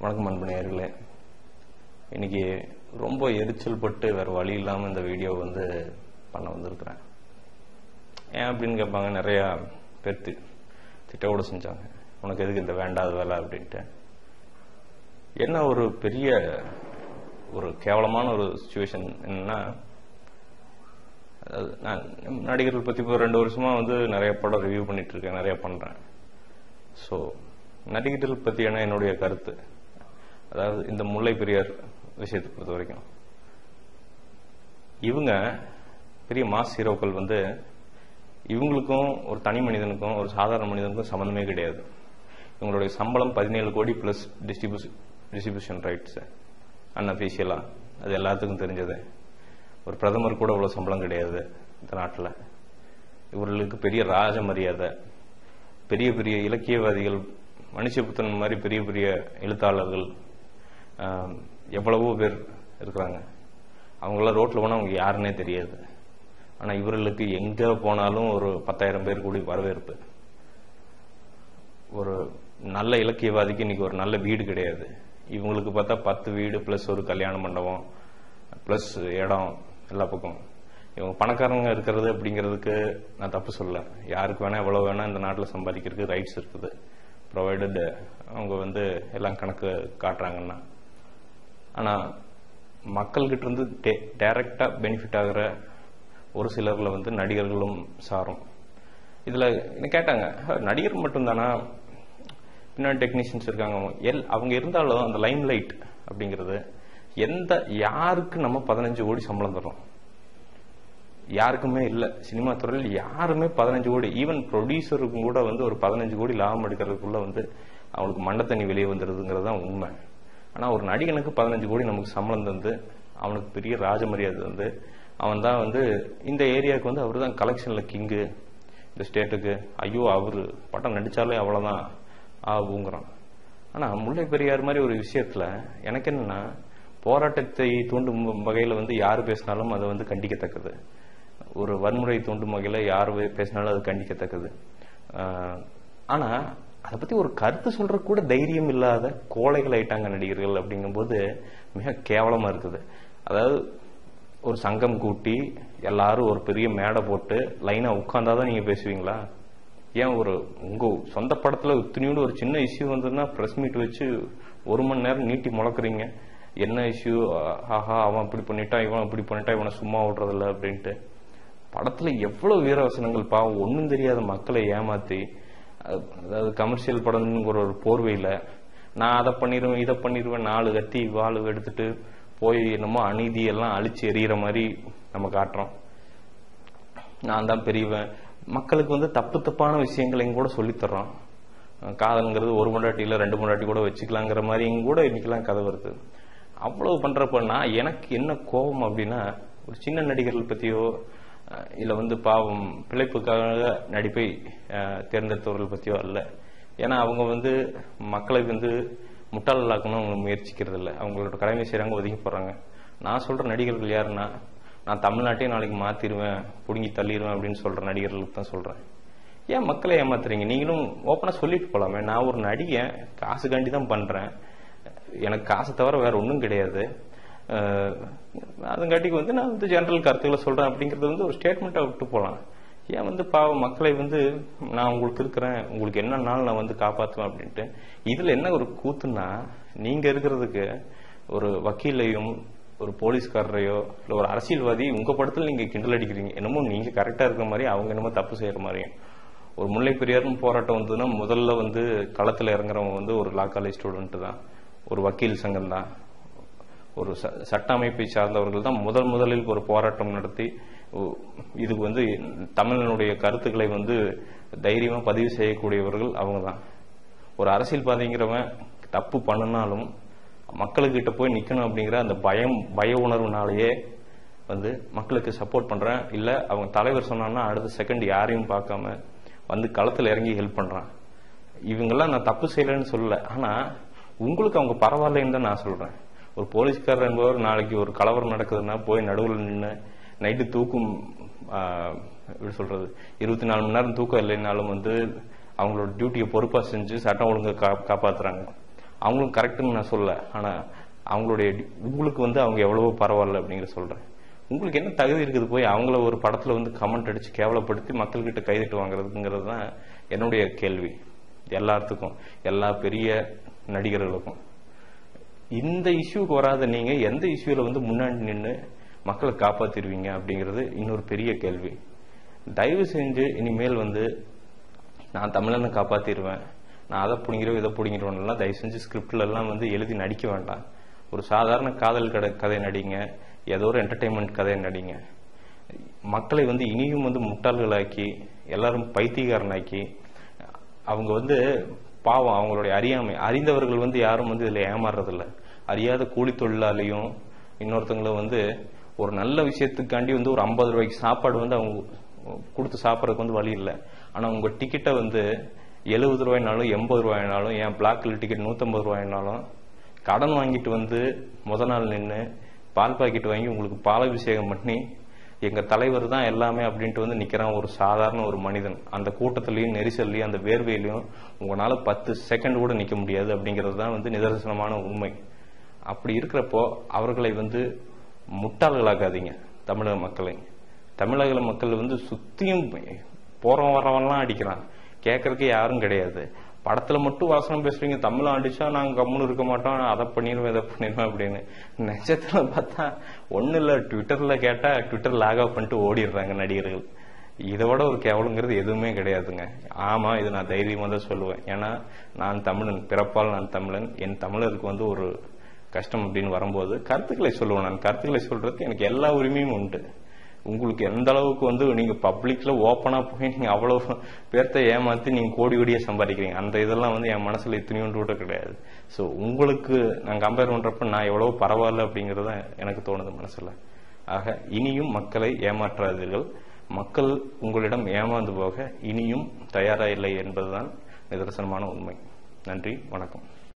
வணக்கம் அன்பு நேயர்களே இன்னைக்கு ரொம்ப எரிச்சல் பட்டு வேற வழி இல்லாமல் இந்த வீடியோ வந்து பண்ண வந்திருக்கிறேன் ஏன் அப்படின்னு கேட்பாங்க நிறையா பேர் தி- திட்ட கூட செஞ்சாங்க உனக்கு எதுக்கு இந்த வேண்டாத வேலை அப்படின்ட்டு என்ன ஒரு பெரிய ஒரு கேவலமான ஒரு சுச்சுவேஷன் என்னன்னா அதாவது நான் நடிகர்கள் பற்றி இப்போ ரெண்டு வருஷமா வந்து நிறைய படம் ரிவ்யூ பண்ணிட்டு இருக்கேன் நிறைய பண்றேன் ஸோ நடிகர்கள் பற்றியான என்னுடைய கருத்து அதாவது இந்த முல்லை பெரியார் விஷயத்தை பொறுத்த வரைக்கும் இவங்க பெரிய மாஸ் ஹீரோக்கள் வந்து இவங்களுக்கும் ஒரு தனி மனிதனுக்கும் ஒரு சாதாரண மனிதனுக்கும் சம்மந்தமே கிடையாது இவங்களுடைய சம்பளம் பதினேழு கோடி ப்ளஸ் டிஸ்ட்ரிபியூஷன் டிஸ்ட்ரிபியூஷன் ரைட்ஸ் அன்அஃபீஷியலாக அது எல்லாத்துக்கும் தெரிஞ்சது ஒரு பிரதமர் கூட இவ்வளோ சம்பளம் கிடையாது இந்த நாட்டில் இவர்களுக்கு பெரிய ராஜ மரியாதை பெரிய பெரிய இலக்கியவாதிகள் மனுஷபுத்தன் மாதிரி பெரிய பெரிய எழுத்தாளர்கள் ஆம், எவ்வளவோ பேர் இருக்கிறாங்க அவங்களாம் ரோட்டில் போனால் அவங்க யாருன்னே தெரியாது ஆனால் இவர்களுக்கு எங்கே போனாலும் ஒரு பத்தாயிரம் பேர் கூடி வரவேற்பு ஒரு நல்ல இலக்கியவாதிக்கு இன்னைக்கு ஒரு நல்ல வீடு கிடையாது இவங்களுக்கு பார்த்தா பத்து வீடு ப்ளஸ் ஒரு கல்யாண மண்டபம் ப்ளஸ் இடம் எல்லா பக்கம் இவங்க பணக்காரங்க இருக்கிறது அப்படிங்கிறதுக்கு நான் தப்பு சொல்ல யாருக்கு வேணா எவ்வளவு வேணா இந்த நாட்டில் சம்பாதிக்கிறதுக்கு ரைட்ஸ் இருக்குது ப்ரொவைடட் அவங்க வந்து எல்லாம் கணக்கு காட்டுறாங்கன்னா ஆனால் மக்கள்கிட்ட இருந்து டைரக்டா பெனிஃபிட் ஆகிற ஒரு சிலர்ல வந்து நடிகர்களும் சாரும் இதுல என்ன கேட்டாங்க "ஹ, நடிகர் மட்டும்தானா பின்னாடி டெக்னீஷியன்ஸ் இருக்காங்க எல் அவங்க இருந்தாலும் அந்த லைம் லைட் அப்படிங்கிறது எந்த யாருக்கு நம்ம பதினஞ்சு கோடி சம்பளம் தரோம் யாருக்குமே இல்ல சினிமா துறையில் யாருமே பதினஞ்சு கோடி ஈவன் ப்ரொடியூசருக்கும் கூட வந்து ஒரு பதினஞ்சு கோடி லாபம் எடுக்கிறதுக்குள்ள வந்து அவங்களுக்கு மண்டை தண்ணி வெளியே வந்துடுதுங்கிறது தான் உண்மை ஆனா ஒரு நடிகனுக்கு பதினஞ்சு கோடி நமக்கு சம்பளம் தந்து அவனுக்கு பெரிய ராஜ மரியாதை வந்து அவன் தான் வந்து இந்த ஏரியாவுக்கு வந்து அவர் தான் கலெக்ஷன்ல கிங்கு இந்த ஸ்டேட்டுக்கு ஐயோ அவரு படம் நடிச்சாலே அவ்வளவுதான் ஆகுங்கிறான் ஆனா முல்லை பெரியார் மாதிரி ஒரு விஷயத்துல எனக்கு என்னன்னா போராட்டத்தை தூண்டும் வகையில வந்து யார் பேசினாலும் அது வந்து கண்டிக்கத்தக்கது ஒரு வன்முறை தூண்டும் வகையில யார் பேசினாலும் அது கண்டிக்கத்தக்கது ஆஹ் ஆனா அதை பத்தி ஒரு கருத்து சொல்ற கூட தைரியம் இல்லாத கோழைகள் ஆயிட்டாங்க நடிகர்கள் அப்படிங்கும்போது மிக கேவலமா இருக்குது அதாவது ஒரு சங்கம் கூட்டி எல்லாரும் ஒரு பெரிய மேடை போட்டு லைனா உட்கார்ந்தாதான் நீங்க பேசுவீங்களா ஏன் ஒரு உங்க சொந்த படத்துல இத்தனையோடு ஒரு சின்ன இஷ்யூ வந்ததுன்னா பிரஸ் மீட் வச்சு ஒரு மணி நேரம் நீட்டி முழக்குறீங்க என்ன இஷ்யூ ஆஹா அவன் இப்படி பண்ணிட்டான் இவன் இப்படி பண்ணிட்டான் இவனை சும்மா விடுறதில்ல அப்படின்ட்டு படத்துல எவ்வளவு வீரவசனங்கள் பாவம் ஒண்ணும் தெரியாத மக்களை ஏமாத்தி அஹ், அதாவது கமர்ஷியல் படம்ங்கிற ஒரு போர்வையில நான் அதை பண்ணிடுவேன் இதை பண்ணிடுவேன் நாலு கத்தி வாள் எடுத்துட்டு போய் என்னமோ அநீதி எல்லாம் அழிச்சு எறிகிற மாதிரி நம்ம காட்டுறோம் நான் தான் பெரியவன் மக்களுக்கு வந்து தப்பு தப்பான விஷயங்களையும் கூட சொல்லித் தர்றோம் அஹ் காதல்ங்கிறது ஒரு பொண்டாட்டி இல்ல ரெண்டு பொண்டாட்டி கூட வச்சுக்கலாங்கிற மாதிரியும் கூட இன்னைக்கெல்லாம் கதை வருது அவ்வளவு பண்றப்ப நான் எனக்கு என்ன கோபம் அப்படின்னா ஒரு சின்ன நடிகர்கள் பத்தியோ அஹ் இல்ல வந்து பாவம் பிழைப்புக்காக நடிப்பை அஹ், தேர்ந்தெடுத்தவர்கள் பத்தியோ அல்ல ஏன்னா அவங்க வந்து மக்களை வந்து முட்டாளாக்கணும் அவங்க முயற்சிக்கிறது இல்லை அவங்களோட கடமை செய்றாங்க ஒதுங்கி போறாங்க நான் சொல்ற நடிகர்கள் யாருன்னா நான் தமிழ்நாட்டையும் நாளைக்கு மாத்திருவேன் புடுங்கி தள்ளிடுவேன் அப்படின்னு சொல்ற நடிகர்களுக்கு தான் சொல்றேன் ஏன் மக்களை ஏமாத்துறீங்க நீங்களும் ஓப்பனா சொல்லிட்டு போலாமே நான் ஒரு நடிகன் காசுக்காண்டி தான் பண்றேன் எனக்கு காசை தவிர வேற ஒன்றும் கிடையாது அஹ், அதுங்காட்டிக்கு வந்து நான் வந்து ஜெனரல் கருத்துக்களை சொல்றேன் அப்படிங்கறது வந்து ஒரு ஸ்டேட்மெண்ட்டா விட்டு போலாம் ஏன் வந்து பாவம் மக்களை வந்து நான் உங்களுக்கு இருக்கிறேன் உங்களுக்கு என்னன்னாலும் நான் வந்து காப்பாற்றுவேன் அப்படின்ட்டு இதுல என்ன ஒரு கூத்துன்னா நீங்க இருக்கிறதுக்கு ஒரு வக்கீலையும் ஒரு போலீஸ்காரரையோ இல்ல ஒரு அரசியல்வாதி உங்க படத்துல நீங்க கிண்டல் அடிக்கிறீங்க என்னமோ நீங்க கரெக்டா இருக்கிற மாதிரி அவங்க என்னமோ தப்பு செய்யற மாதிரியும் ஒரு முல்லை பெரியாரும் போராட்டம் வந்ததுன்னா முதல்ல வந்து களத்துல இறங்குறவங்க வந்து ஒரு லா காலேஜ் ஸ்டூடெண்ட் தான் ஒரு வக்கீல் சங்கம் தான் ஒரு ச- சட்ட அமைப்பை சார்ந்தவர்கள் தான் முதல் முதலில் ஒரு போராட்டம் நடத்தி ஓ- இதுக்கு வந்து தமிழனுடைய கருத்துக்களை வந்து தைரியமா பதிவு செய்யக்கூடியவர்கள் அவங்க தான் ஒரு அரசியல் பாதைங்கிறவன் தப்பு பண்ணினாலும் மக்களுக்கிட்ட போய் நிக்கணும் அப்படிங்கிற அந்த பயம் பய உணர்வுனாலேயே வந்து மக்களுக்கு சப்போர்ட் பண்றேன் இல்ல அவங்க தலைவர் சொன்னான்னா அடுத்த செகண்ட் யாரையும் பார்க்காம வந்து களத்துல இறங்கி ஹெல்ப் பண்றான் இவங்கெல்லாம் நான் தப்பு செய்யலைன்னு சொல்லல ஆனா உங்களுக்கு அவங்க பரவாயில்லைன்னு தான் நான் சொல்றேன் ஒரு போலீஸ்காரர் என்பவர் நாளைக்கு ஒரு கலவரம் நடக்குதுன்னா போய் நடுவில் நின்று நைட்டு தூக்கும் ஆஹ், எப்படி சொல்றது இருபத்தி நாலு மணி நேரம் தூக்கம் இல்லைனாலும் வந்து அவங்களோட டியூட்டியை பொறுப்பா செஞ்சு சட்டம் ஒழுங்கை கா- காப்பாத்துறாங்க அவங்களும் கரெக்டுன்னு நான் சொல்ல ஆனா அவங்களுடைய டி- உங்களுக்கு வந்து அவங்க எவ்வளவோ பரவாயில்ல அப்படிங்கிற சொல்றேன் உங்களுக்கு என்ன தகுதி இருக்குது போய் அவங்கள ஒரு படத்துல வந்து கமெண்ட் அடிச்சு கேவலப்படுத்தி மக்கள்கிட்ட கைதிட்டு வாங்குறதுங்கிறது தான் என்னுடைய கேள்வி எல்லாத்துக்கும் எல்லா பெரிய நடிகர்களுக்கும் இந்த இஷ்யூக்கு வராத நீங்க எந்த இஷ்யூல வந்து முன்னாடி நின்று மக்களை காப்பாத்திருவீங்க அப்படிங்கிறது இன்னொரு பெரிய கேள்வி தயவு செஞ்சு இனிமேல் வந்து நான் தமிழனை காப்பாத்திடுவேன் நான் அதை பிடிங்கிறோம் இதை பிடிங்கிறோம்லாம் தயவு செஞ்சு ஸ்கிரிப்ட்ல எல்லாம் வந்து எழுதி நடிக்க வேண்டாம் ஒரு சாதாரண காதல் கதை கதை நடிங்க ஏதோ ஒரு என்டர்டைன்மெண்ட் கதை நடிங்க மக்களை வந்து இனியும் வந்து முட்டாள்களாக்கி எல்லாரும் பைத்தியக்காரனாக்கி அவங்க வந்து பாவம் அவங்களுடைய அறியாமை அறிந்தவர்கள் வந்து யாரும் வந்து இதுல ஏமாறுறதில்ல அறியாத கூலி தொழிலாளியும் இன்னொருத்தவங்கள வந்து ஒரு நல்ல விஷயத்துக்காண்டி வந்து ஒரு ஐம்பது ரூபாய்க்கு சாப்பாடு வந்து அவங்க கொடுத்து சாப்பிட்றதுக்கு வந்து வழி இல்லை ஆனா உங்க டிக்கெட்டை வந்து எழுபது ரூபாய்னாலும் எண்பது ரூபாய்னாலும் ஏன் பிளாக்ல டிக்கெட் நூத்தம்பது ரூபாய்னாலும் கடன் வாங்கிட்டு வந்து முத நாள் நின்று பால் பாக்கெட் வாங்கி உங்களுக்கு பாலாபிஷேகம் பண்ணி எங்க தலைவர் தான் எல்லாமே அப்படின்ட்டு வந்து நிக்கிறான் ஒரு சாதாரண ஒரு மனிதன் அந்த கூட்டத்திலையும் நெரிசல்லையும் அந்த வேர்வையிலையும் உங்களால பத்து செகண்ட் கூட நிக்க முடியாது அப்படிங்கிறது தான் வந்து நிதர்சனமான உண்மை அப்படி இருக்கிறப்போ அவர்களை வந்து முட்டாள்களாக்காதீங்க தமிழக மக்களை தமிழக மக்கள் வந்து சுத்தியும் போறவன் வரவன்லாம் அடிக்கிறான் கேட்கறதுக்கு யாரும் கிடையாது படத்துல மட்டும் வாசனம் பேசுறீங்க தமிழ் அடிச்சா நாங்க கம்முன்னு இருக்க மாட்டோம் அதை பண்ணிடுவேன் இதை பண்ணிடுவேன் அப்படின்னு நிஜத்துல பார்த்தா ஒண்ணு இல்ல ட்விட்டர்ல கேட்டா ட்விட்டர் லாக் ஆஃப் பண்ணிட்டு ஓடிடுறாங்க நடிகர்கள் இதை விட ஒரு கேவலங்கிறது எதுவுமே கிடையாதுங்க ஆமா இது நான் தைரியமா தான் சொல்லுவேன் ஏன்னா நான் தமிழன் பிறப்பால் நான் தமிழன் என் தமிழருக்கு வந்து ஒரு கஷ்டம் அப்படின்னு வரும்போது கருத்துக்களை சொல்லுவேன் நான் கருத்துக்களை சொல்றதுக்கு எனக்கு எல்லா உரிமையும் உண்டு உங்களுக்கு எந்த அளவுக்கு வந்து நீங்க பப்ளிக்ல ஓப்பனா போய் நீங்க அவ்வளவு பேர்த்த ஏமாத்தி நீங்க கோடி கோடியா சம்பாதிக்கிறீங்க அந்த இதெல்லாம் வந்து என் மனசுல இத்தனையோண்டு கூட கிடையாது சோ உங்களுக்கு நான் கம்பேர் பண்றப்ப நான் எவ்வளவு பரவாயில்ல அப்படிங்கறது தான் எனக்கு தோணுது மனசுல ஆக இனியும் மக்களை ஏமாற்றாதீர்கள் மக்கள் உங்களிடம் ஏமாந்து போக இனியும் தயாரா இல்லை என்பதுதான் நிதர்சனமான உண்மை நன்றி வணக்கம்